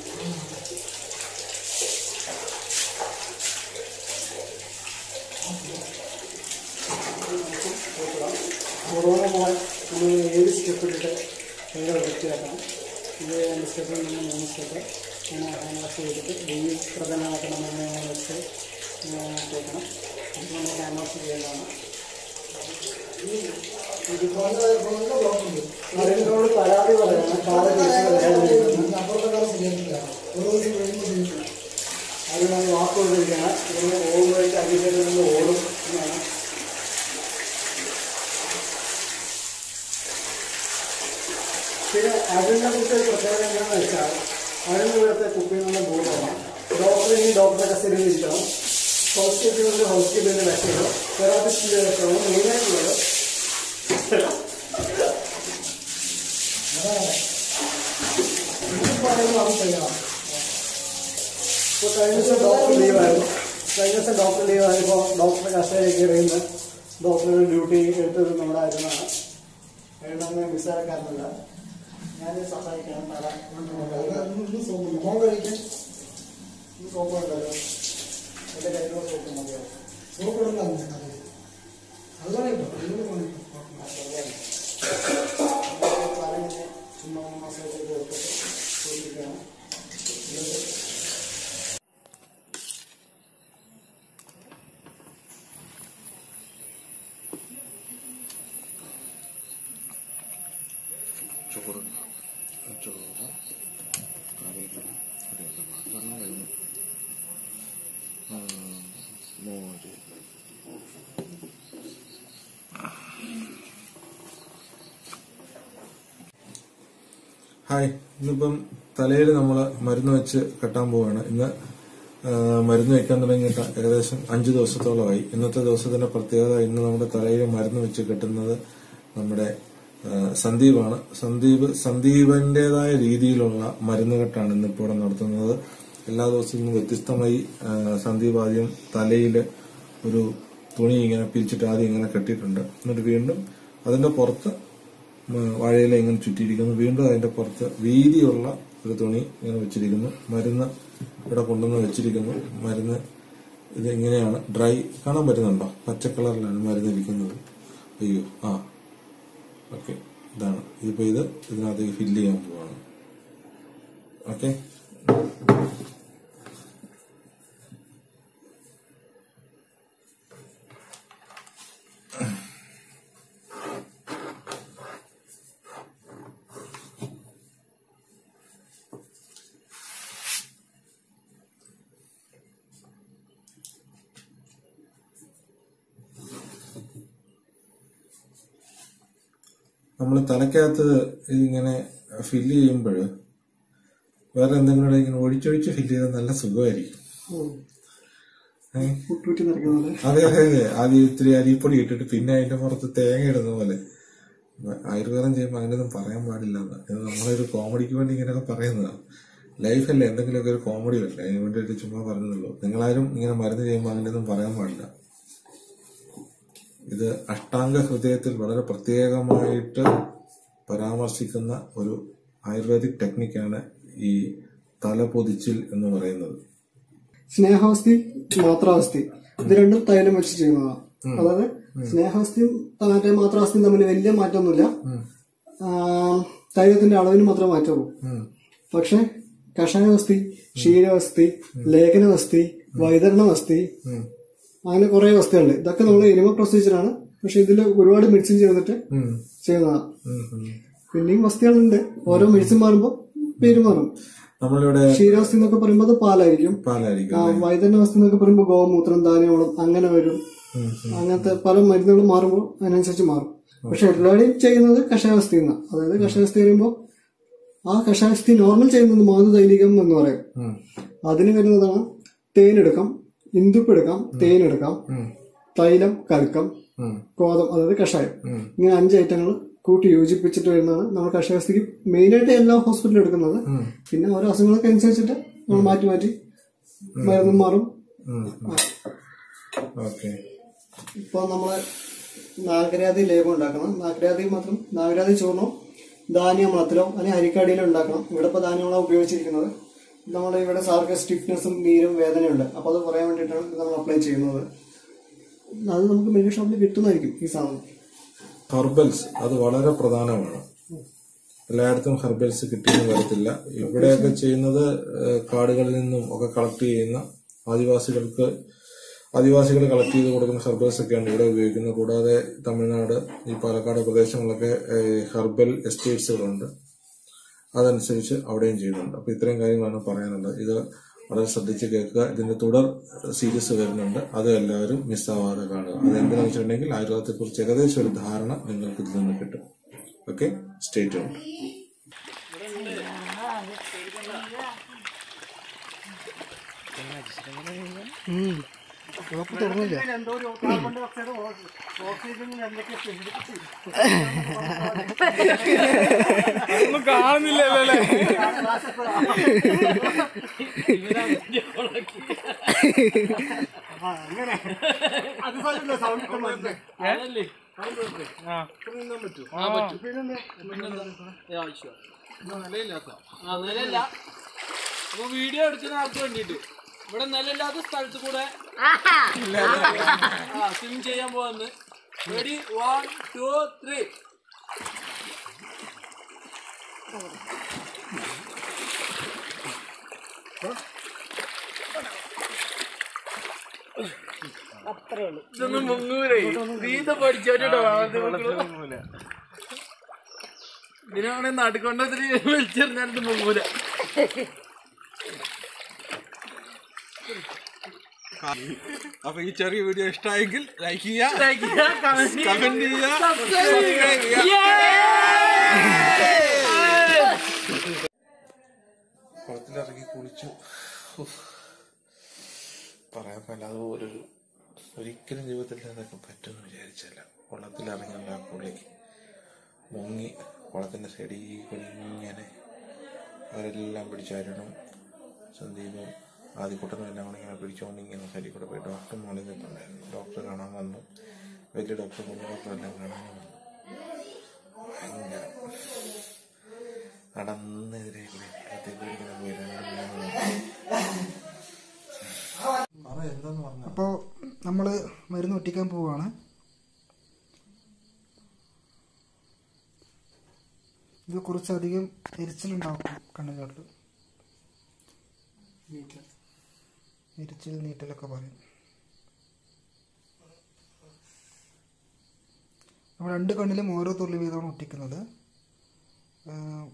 കൊറോണ പോകാൻ നമ്മൾ ഏഴ് സ്റ്റെപ്പ് ഇട്ടിട്ട് ഭയങ്കര വൃത്തിയാക്കണം ഇത് രണ്ട് സ്റ്റെപ്പിൽ നിന്ന് മൂന്ന് സ്റ്റെപ്പ് ഇങ്ങനെ ഹാൻഡ് വാഷ് ചെയ്തിട്ട് ഡെയിലി പ്രധാനമായിട്ട് നമ്മൾ ഹാൻഡ് വാഷ് തേക്കണം അപ്പോൾ നമ്മൾ ഹാൻഡ് വാഷ് ചെയ്യേണ്ടതാണ് അതിനോട് പരാതി പറയണം കാല തിരിച്ചു വരാൻ അപ്പുറത്തെ ശരിയാക്കില്ല ഒരു ദിവസം കഴിയുമ്പോൾ ശരിയാക്കില്ല അത് ഞാൻ വാക്ക് കൊടുത്തിരിക്കുകയാണ് ഇവിടുന്ന് ഓടുമ്പോഴേക്ക് അടിയിൽ നിന്ന് ഓടും എന്നാണ് പിന്നെ അതിനെ കുറിച്ച് ഒരു പ്രത്യേകത എന്താണെന്ന് വെച്ചാൽ അതിന് ഇവിടുത്തെ കുപ്പിയിൽ നിന്ന് ബോർഡാണ് ഡോക്ടറിന് ഡോക്ടറെ കസ്റ്റഡിയിൽ ഇരിക്കണം ഹോസ്പിറ്റലിൽ ഹോസ്പിറ്റലിൽ വെക്കണം തെറാപ്പിസ്റ്റിൻ്റെ വെക്കണം മെയിനായിട്ടുള്ളത് പറയുമ്പോൾ അത് ചെയ്യണം ഇപ്പോൾ കഴിഞ്ഞ ദിവസം ഡോക്ടർ ലീവായിരുന്നു കഴിഞ്ഞ ദിവസം ഡോക്ടർ ലീവായപ്പോൾ ഡോക്ടറെ കസ്റ്റഡിയിൽ കയറിയുന്ന ഡോക്ടറുടെ ഡ്യൂട്ടി എടുത്തത് നമ്മുടെ അരുണാണ് അരുണാന്ന് മിസ്സാക്കാറുന്നില്ല ഞാൻ സഹായിക്കണം തരാം അതൊന്നും സോപ്പ് മോൻ കഴിക്കാൻ സോപ്പ് ഉണ്ടല്ലോ എൻ്റെ കയ്യിലുള്ള സോപ്പ് മതിയാവും സോപ്പ് ഇടണ്ട അതുപോലെ തലങ്ങനെ ചുമ്മാ മസാജ് ചെയ്ത് കൊടുത്തിട്ട് സൂക്ഷിക്കണം ചോറ് ചോറ് കറിവേപ്പില കറിവേപ്പില മാത്രം കഴിഞ്ഞു ഉം, മോര് ഹായ് ഇന്നിപ്പം തലയിൽ നമ്മൾ മരുന്ന് വെച്ച് കെട്ടാൻ പോവാണ് ഇന്ന് ആ, മരുന്ന് വെക്കാൻ തുടങ്ങിയിട്ട് ഏകദേശം അഞ്ച് ദിവസത്തോളമായി ഇന്നത്തെ ദിവസത്തിന്റെ പ്രത്യേകത ഇന്ന് നമ്മുടെ തലയിൽ മരുന്ന് വെച്ച് കെട്ടുന്നത് നമ്മുടെ ആ, സന്ദീപാണ് സന്ദീപ് സന്ദീപന്റേതായ രീതിയിലുള്ള മരുന്ന് കെട്ടാണ് ഇന്നിപ്പോൾ ഇവിടെ നടത്തുന്നത് എല്ലാ ദിവസവും ഇന്ന് വ്യത്യസ്തമായി ആ, സന്ദീപ് ആദ്യം തലയിൽ ഒരു തുണി ഇങ്ങനെ പിരിച്ചിട്ട് ആദ്യം ഇങ്ങനെ കെട്ടിയിട്ടുണ്ട് എന്നിട്ട് വീണ്ടും അതിന്റെ പുറത്ത് മ- വാഴയില ഇങ്ങനെ ചുറ്റിയിരിക്കുന്നു വീണ്ടും അതിന്റെ പുറത്ത് വീതിയുള്ള ഒരു തുണി ഇങ്ങനെ വെച്ചിരിക്കുന്നു മരുന്ന് ഇവിടെ കൊണ്ടുവന്ന് വെച്ചിരിക്കുന്നു മരുന്ന് ഇത് ഇങ്ങനെയാണ് ഡ്രൈ കാണാൻ പറ്റുന്നുണ്ടോ പച്ച കളറിലാണ് മരുന്ന് ഇരിക്കുന്നത് അയ്യോ ആ ഓക്കെ ഇതാണ് ഇതിപ്പോ ഇത് ഇതിനകത്തേക്ക് ഫില്ല് ചെയ്യാൻ പോവാണ് ഓക്കെ നമ്മൾ തലക്കകത്ത് ഇതിങ്ങനെ ഫില്ല് ചെയ്യുമ്പോൾ വേറെ എന്തെങ്കിലും ഇങ്ങനെ ഒഴിച്ചൊഴിച്ച് ഫില്ല് ചെയ്താൽ നല്ല സുഖമായിരിക്കും ഏ? കുട്ടൂറ്റി നിറയ്ക്കുന്നത് അതെ അതെ അതെ ആദ്യം ഇത്തിരി അരിപ്പൊടി ഇട്ടിട്ട് പിന്നെ അതിന്റെ പുറത്ത് തേങ്ങ ഇടുന്ന പോലെ ആയുർവേദം ചെയ്യുമ്പോൾ അങ്ങനെയൊന്നും പറയാൻ പാടില്ല എന്ന് ഇത് നമ്മളൊരു കോമഡിക്ക് വേണ്ടി ഇങ്ങനെയൊക്കെ പറയുന്നതാണ് ലൈഫല്ലേ എന്തെങ്കിലുമൊക്കെ ഒരു കോമഡി വരില്ല അതിന് വേണ്ടിയിട്ട് ചുമ്മാ പറഞ്ഞതുള്ളൂ നിങ്ങളാരും ഇങ്ങനെ മരുന്ന് ചെയ്യുമ്പോൾ അങ്ങനെയൊന്നും പറയാൻ പാടില്ല ഇത് അഷ്ടാംഗ ഹൃദയത്തിൽ വളരെ പ്രത്യേകമായിട്ട് പരാമർശിക്കുന്ന ഒരു ആയുർവേദിക് ടെക്നിക്കാണ് ഈ തലപൊതിച്ചിൽ എന്ന് പറയുന്നത് സ്നേഹാവസ്ഥി മാത്രാവസ്ഥി ഇത് രണ്ടും തൈലം വെച്ച് ചെയ്യുന്നതാണ് അതായത് സ്നേഹാവസ്ഥയും മറ്റേ മാത്രാവസ്ഥയും തമ്മിൽ വലിയ മാറ്റമൊന്നുമില്ല ആ, തൈലത്തിന്റെ അളവിന് മാത്രമേ മാറ്റമുള്ളൂ പക്ഷെ കഷായവസ്തി ക്ഷീരവസ്തി ലേഖനവസ്തി വൈതരണവസ്തി അങ്ങനെ കുറെ വസ്തുണ്ട് ഇതൊക്കെ നമ്മൾ എനിമ പ്രൊസീജിയറാണ് പക്ഷെ ഇതിൽ ഒരുപാട് മെഡിസിൻ ചെയ്തിട്ട് ചെയ്യുന്നതാണ് പിന്നെയും വസ്തുക്കളുണ്ട് ഓരോ മെഡിസിൻ മാറുമ്പോൾ പേര് മാറും നമ്മളിവിടെ ക്ഷീരാവസ്ഥ എന്നൊക്കെ പറയുമ്പോൾ അത് പാലായിരിക്കും പാലായിരിക്കും ആ, വൈദ്യനാവസ്ഥ എന്നൊക്കെ പറയുമ്പോൾ ഗോമൂത്രം ധാന്യവളം അങ്ങനെ വരും അങ്ങനത്തെ പല മരുന്നുകൾ മാറുമ്പോൾ അതിനനുസരിച്ച് മാറും പക്ഷെ എല്ലാവരെയും ചെയ്യുന്നത് കഷായവസ്ഥ എന്നാണ് അതായത് കഷായവസ്ഥ പറയുമ്പോൾ ആ കഷായവസ്ഥ നോർമൽ ചെയ്യുന്നത് മാതൃതൈലികം എന്ന് പറയും അതിന് വരുന്നതാണ് തേനെടുക്കാം ഇന്ദുപ്പ് എടുക്കാം തേനെടുക്കാം തൈലം കൽക്കം കോതം അതായത് കഷായം ഇങ്ങനെ അഞ്ച് ഐറ്റങ്ങൾ കൂട്ടി യോജിപ്പിച്ചിട്ട് വരുന്നതാണ് നമ്മൾ കഷായസ്ഥിക്ക് മെയിനായിട്ട് എല്ലാ ഹോസ്പിറ്റലിലും എടുക്കുന്നത് പിന്നെ ഓരോ അസുഖങ്ങളൊക്കെ അനുസരിച്ചിട്ട് നമ്മൾ മാറ്റി മാറ്റി മരുന്നും മാറും ഓക്കെ ഇപ്പോൾ നമ്മൾ നാഗരാതി ലേപം ഉണ്ടാക്കണം നാഗരാതി മാത്രം നാഗരാതി ചൂർണം ധാന്യമളത്തിലോ അല്ലെങ്കിൽ അരിക്കാടിയിലോ ഉണ്ടാക്കണം ഇവിടെ ഇപ്പോൾ ധാന്യമളം ഉപയോഗിച്ചിരിക്കുന്നത് നമ്മുടെ ഇവിടെ സാർക്ക് സ്റ്റിഫ്നെസ്സും നീരും വേദനയുണ്ട് അപ്പോൾ അത് പറയാൻ വേണ്ടിയിട്ടാണ് ഇത് നമ്മൾ അപ്ലൈ ചെയ്യുന്നത് അത് നമുക്ക് മെഡിക്കൽ ഷോപ്പിൽ കിട്ടുന്നതായിരിക്കും ഈ സാധനം ഹെർബൽസ് അത് വളരെ പ്രധാനമാണ് എല്ലായിടത്തും ഹെർബൽസ് കിട്ടിയെന്ന് വരത്തില്ല ഇവിടെയൊക്കെ ചെയ്യുന്നത് ഏഹ്, കാടുകളിൽ നിന്നും ഒക്കെ കളക്ട് ചെയ്യുന്ന ആദിവാസികൾക്ക് ആദിവാസികൾ കളക്ട് ചെയ്ത് കൊടുക്കുന്ന ഹെർബൽസ് ഒക്കെയാണ് ഇവിടെ ഉപയോഗിക്കുന്നത് കൂടാതെ തമിഴ്നാട് ഈ പാലക്കാട് പ്രദേശങ്ങളിലൊക്കെ ഹെർബൽ എസ്റ്റേറ്റ്സുകളുണ്ട് അതനുസരിച്ച് അവിടെയും ചെയ്യുന്നുണ്ട് അപ്പൊ ഇത്രയും കാര്യങ്ങളാണ് പറയാനുള്ളത് ഇത് വളരെ ശ്രദ്ധിച്ച് കേൾക്കുക ഇതിന്റെ തുടർ സീരീസ് വരുന്നുണ്ട് അത് എല്ലാവരും മിസ്സാവാതെ കാണുക അത് എന്തെന്ന് വെച്ചിട്ടുണ്ടെങ്കിൽ ആയുർവേദത്തെ കുറിച്ച് ഏകദേശം ഒരു ധാരണ നിങ്ങൾക്ക് ഇതിൽ നിന്ന് കിട്ടും ഓക്കെ സ്റ്റേറ്റ് ഉണ്ട് എന്തോ ഒരു കാർബൺ ഡൈ ഓക്സൈഡ് ഓക്സിജൻ എന്തൊക്കെ അങ്ങനെ അത് സാരമില്ല സൗണ്ട് ഇട്ട് മതി. ആ നിലയില്ല അപ്പൊ വീഡിയോ എടുക്കുന്ന ആൾക്ക് വേണ്ടിട്ട് ഇവിടെ നിലയില്ലാത്ത സ്ഥലത്ത് കൂടെ ആ സ്വിം ചെയ്യാൻ പോവാന്ന് റെഡി വൺ ടു ത്രീ ഇതൊന്നും മുങ്ങൂലേ നീന്ത പഠിച്ചോട്ടോ ഇതിനാണെങ്കിൽ നടുക്കൊണ്ടതിന് വിളിച്ചെറിഞ്ഞാലും മുങ്ങൂല അപ്പൊ ഈ ചെറിയ വീഡിയോ ഇഷ്ടമായെങ്കിൽ ലൈക്ക് ചെയ്യുക ലൈക്ക് ചെയ്യുക കമന്റ് കമന്റ് ചെയ്യുക സബ്സ്ക്രൈബ് കുളത്തിലിറങ്ങി കുളിച്ചു ഉഫ്. പറയാൻ മേലാതെ ഒരു ഒരിക്കലും ജീവിതത്തിൽ അതൊക്കെ പറ്റുമെന്ന് വിചാരിച്ചല്ല കുളത്തിലിറങ്ങിയുള്ള ആ കുളി മുങ്ങി കുളത്തിന്റെ സൈഡിൽ കുഞ്ഞിങ്ങനെ അവരെല്ലാം പിടിച്ചാരണം സന്ദീപും ആദ്യക്കൂട്ടനും എല്ലാം കൂടെ ഇങ്ങനെ പിടിച്ചുകൊണ്ട് ഇങ്ങനെ സൈഡിൽ കൂടെ പോയി ഡോക്ടർ മോളിൽ നിൽപ്പുണ്ടായിരുന്നു ഡോക്ടർ കാണാൻ വന്നു വലിയ ഡോക്ടർ കുഞ്ഞു ഡോക്ടർ എല്ലാം കാണാൻ വന്നു ഭയങ്കര നടന്നെതിരെ കൂടി കുളത്തിൽ ഇങ്ങനെ പോയി രണ്ട് മൂന്ന് അപ്പോൾ നമ്മൾ മരുന്ന് ഒട്ടിക്കാൻ പോവുകയാണ് ഇത് കുറച്ചധികം എരിച്ചിലുണ്ടാക്കും കണ്ണുകളിൽ എരിച്ചിൽ നീറ്റലൊക്കെ പറയും നമ്മൾ രണ്ട് കണ്ണിലും ഓരോ തുള്ളി വീതമാണ് ഒട്ടിക്കുന്നത് ആ,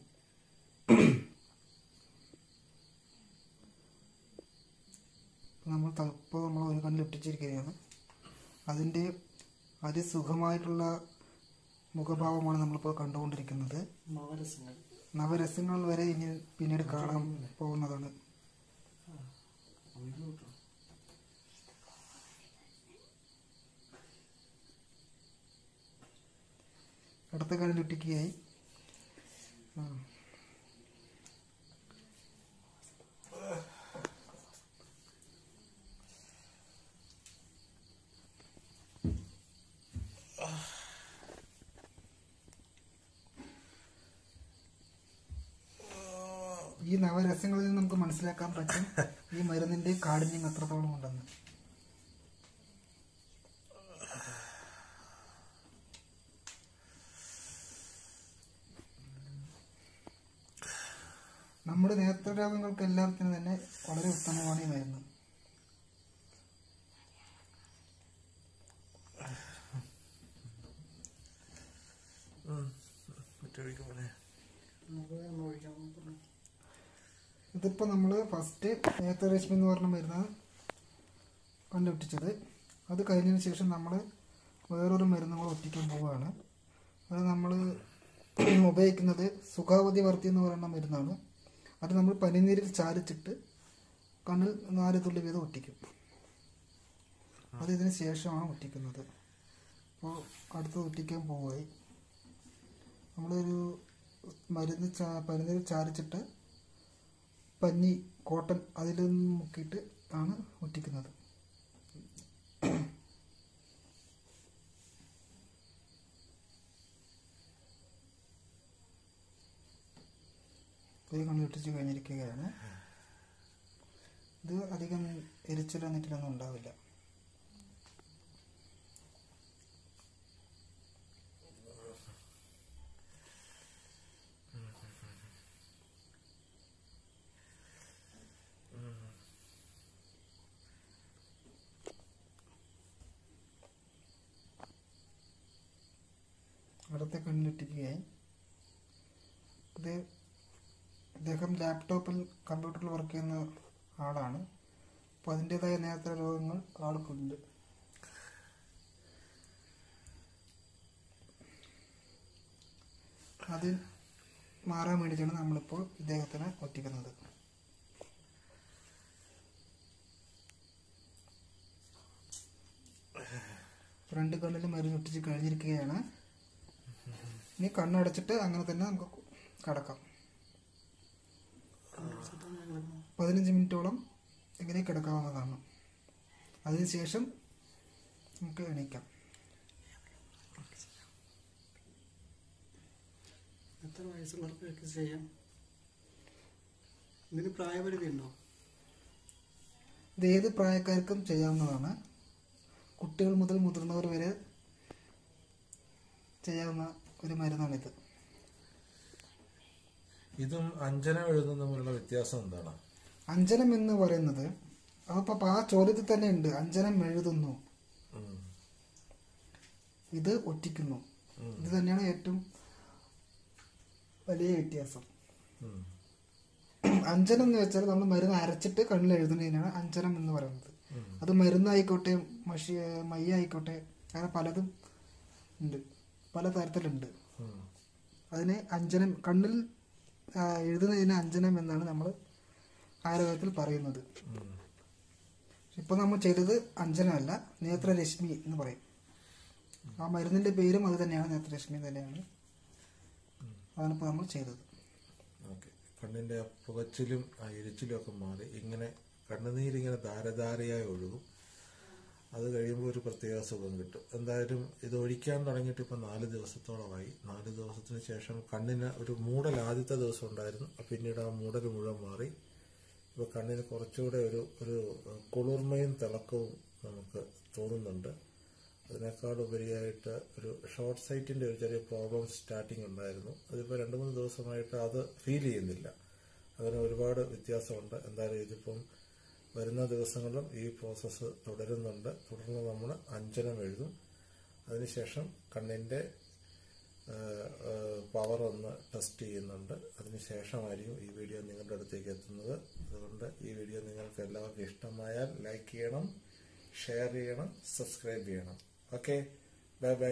നമ്മൾ തലപ്പോൾ നമ്മൾ ഒരു കണ്ണിൽ ഒട്ടിച്ചിരിക്കുകയാണ് അതിൻ്റെ അതിസുഖമായിട്ടുള്ള മുഖഭാവമാണ് നമ്മളിപ്പോൾ കണ്ടുകൊണ്ടിരിക്കുന്നത് നവരസങ്ങൾ വരെ ഇനി പിന്നീട് കാണാൻ പോകുന്നതാണ് അടുത്ത കണ്ണിൽ ഒട്ടിക്കുകയായി ആ. ഈ നവരസങ്ങളിൽ നിന്ന് നമുക്ക് മനസ്സിലാക്കാൻ പറ്റും ഈ മരുന്നിന്റെ കാഠിന്യം എത്രത്തോളം ഉണ്ടെന്ന് നമ്മുടെ നേത്രരോഗങ്ങൾക്ക് എല്ലാത്തിനും തന്നെ വളരെ ഉത്തമമാണ് ഈ മരുന്ന് ഇതിപ്പോൾ നമ്മൾ ഫസ്റ്റ് നേത്രരശ്മി എന്ന് പറഞ്ഞ മരുന്ന് കണ്ടുപിടിച്ചത് അത് കഴിഞ്ഞതിന് ശേഷം നമ്മൾ വേറൊരു മരുന്ന് കൂടെ ഒറ്റിക്കാൻ പോവുകയാണ് അത് നമ്മൾ ഉപയോഗിക്കുന്നത് സുഖാവധി വർത്തി എന്ന് പറയുന്ന മരുന്നാണ് അത് നമ്മൾ പനിനീരിൽ ചാലിച്ചിട്ട് കണ്ണിൽ നാല് തുള്ളി വീതം ഒറ്റിക്കും അത് ഇതിന് ശേഷമാണ് ഒറ്റിക്കുന്നത് അപ്പോൾ അടുത്തത് ഒറ്റിക്കാൻ പോവുകയായി നമ്മളൊരു മരുന്ന് ചാ പനിനീരിൽ ചാലിച്ചിട്ട് പഞ്ഞി കോട്ടൺ അതിൽ മുക്കിയിട്ട് ആണ് ഒറ്റിക്കുന്നത് ഇത് കണ്ടിട്ടിച്ച് കഴിഞ്ഞിരിക്കുകയാണ് ഇത് അധികം എരിച്ചിലോ നെറ്റിലൊന്നും ഉണ്ടാവില്ല ഇപ്പുറത്തെ കണ്ണിലിട്ടിരിക്കുകയായി ഇത് ഇദ്ദേഹം ലാപ്ടോപ്പിൽ കമ്പ്യൂട്ടറിൽ വർക്ക് ചെയ്യുന്ന ആളാണ് അപ്പോൾ അതിൻ്റെതായ നേത്ര രോഗങ്ങൾ ആൾക്കുണ്ട് അത് മാറാൻ വേണ്ടിയിട്ടാണ് നമ്മളിപ്പോൾ ഇദ്ദേഹത്തിനെ ഒറ്റിക്കുന്നത് രണ്ട് കണ്ണിലും മരുന്ന് ഒട്ടിച്ച് കഴിഞ്ഞിരിക്കുകയാണ് ഇനി കണ്ണടച്ചിട്ട് അങ്ങനെ തന്നെ നമുക്ക് കിടക്കാം പതിനഞ്ച് മിനിറ്റോളം ഇങ്ങനെ കിടക്കാവുന്നതാണ് അതിനുശേഷം നമുക്ക് എണീക്കാം എത്ര വയസ്സുള്ളവർക്ക് ചെയ്യാം ഇതിന് പ്രായപരിധി ഉണ്ടോ ഇത് ഏത് പ്രായക്കാർക്കും ചെയ്യാവുന്നതാണ് കുട്ടികൾ മുതൽ മുതിർന്നവർ വരെ ചെയ്യാവുന്ന ഒരു മരുന്നാണിത് ഇതും അഞ്ജനം എഴുതുന്നതും തമ്മിലുള്ള വ്യത്യാസം എന്താണ് അഞ്ജനം എന്ന് പറയുന്നത് അപ്പോൾ ആ ചോദ്യത്തിൽ തന്നെ ഉണ്ട് അഞ്ജനം എഴുതുന്നു ഉം. ഇത് ഒറ്റിക്കുന്നു ഇത് തന്നെയാണ് ഏറ്റവും വലിയ വ്യത്യാസം ഉം. അഞ്ജനം എന്ന് വെച്ചാൽ നമ്മൾ മരുന്ന് അരച്ചിട്ട് കണ്ണിൽ എഴുതുന്നതിനാണ് അഞ്ജനം എന്ന് പറയുന്നത് അത് മരുന്നായിക്കോട്ടെ മഷി മയ്യ ആയിക്കോട്ടെ അങ്ങനെ പലതും ഉണ്ട് പല തരത്തിലുണ്ട് ഉം. അതിന് അഞ്ജനം കണ്ണിൽ ആ, എഴുതുന്നതിന് അഞ്ജനം എന്നാണ് നമ്മൾ ആയുർവേദത്തിൽ പറയുന്നത് ഉം. ഇപ്പൊ നമ്മൾ ചെയ്തത് അഞ്ജനമല്ല നേത്രരശ്മി എന്ന് പറയും ആ മരുന്നിന്റെ പേരും അത് തന്നെയാണ് നേത്രരശ്മി തന്നെയാണ് അതാണ് ഇപ്പോൾ നമ്മൾ ചെയ്തത് ഓക്കെ കണ്ണിന്റെ ആ പുകച്ചിലും ആ എരിച്ചിലും ഒക്കെ മാറി ഇങ്ങനെ കണ്ണുനീരിങ്ങനെ ധാരധാരയായി ഒഴുകും അത് കഴിയുമ്പോൾ ഒരു പ്രത്യേക സുഖം കിട്ടും എന്തായാലും ഇത് ഒഴിക്കാൻ തുടങ്ങിയിട്ട് ഇപ്പം നാല് ദിവസത്തോളമായി നാല് ദിവസത്തിന് ശേഷം കണ്ണിന് ഒരു മൂടൽ ആദ്യത്തെ ദിവസം ഉണ്ടായിരുന്നു പിന്നീട് ആ മൂടൽ മുഴുവൻ മാറി ഇപ്പോൾ കണ്ണിന് കുറച്ചുകൂടെ ഒരു ഒരു കുളിർമയും തിളക്കവും നമുക്ക് തോന്നുന്നുണ്ട് അതിനേക്കാൾ ഉപരിയായിട്ട് ഒരു ഷോർട്ട് സൈറ്റിന്റെ ഒരു ചെറിയ പ്രോബ്ലം സ്റ്റാർട്ടിങ് ഉണ്ടായിരുന്നു അതിപ്പോൾ രണ്ട് മൂന്ന് ദിവസമായിട്ട് അത് ഫീൽ ചെയ്യുന്നില്ല അതിന് ഒരുപാട് വ്യത്യാസമുണ്ട് എന്തായാലും ഇതിപ്പം വരുന്ന ദിവസങ്ങളിലും ഈ പ്രോസസ്സ് തുടരുന്നുണ്ട് തുടർന്ന് നമ്മൾ അഞ്ജനം എഴുതും അതിനുശേഷം കണ്ണിന്റെ പവർ ഒന്ന് ടെസ്റ്റ് ചെയ്യുന്നുണ്ട് അതിനുശേഷമായിരിക്കും ഈ വീഡിയോ നിങ്ങളുടെ അടുത്തേക്ക് എത്തുന്നത് അതുകൊണ്ട് ഈ വീഡിയോ നിങ്ങൾക്ക് എല്ലാവർക്കും ഇഷ്ടമായാൽ ലൈക്ക് ചെയ്യണം ഷെയർ ചെയ്യണം സബ്സ്ക്രൈബ് ചെയ്യണം ഓക്കെ ബൈ ബൈ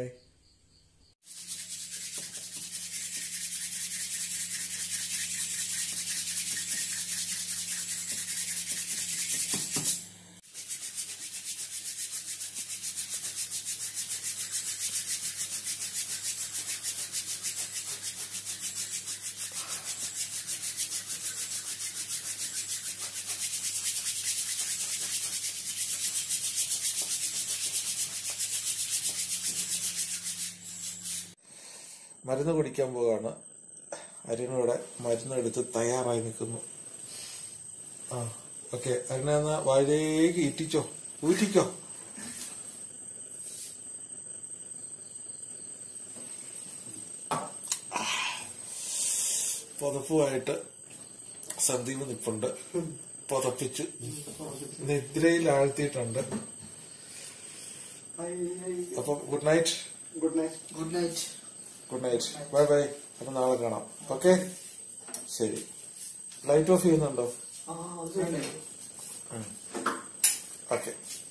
മരുന്ന് കുടിക്കാൻ പോവാണ് അരുണിവിടെ മരുന്ന് എടുത്ത് തയ്യാറായി നിൽക്കുന്നു ആ ഓക്കെ അരുണ എന്നാ വായിലേക്ക് ഇറ്റിച്ചോ ഊറ്റിക്കോ പുതപ്പുമായിട്ട് സന്ദീപ് നിപ്പുണ്ട് പുതപ്പിച്ച് നിദ്രയിൽ ആഴ്ത്തിയിട്ടുണ്ട് അപ്പൊ good night good night good night good night bye bye അപ്പൊ നാളെ കാണാം ഓക്കെ ശരി ലൈറ്റ് ഓഫ് ചെയ്യുന്നുണ്ടോ ആ അത് വേണ്ടേ ഓക്കെ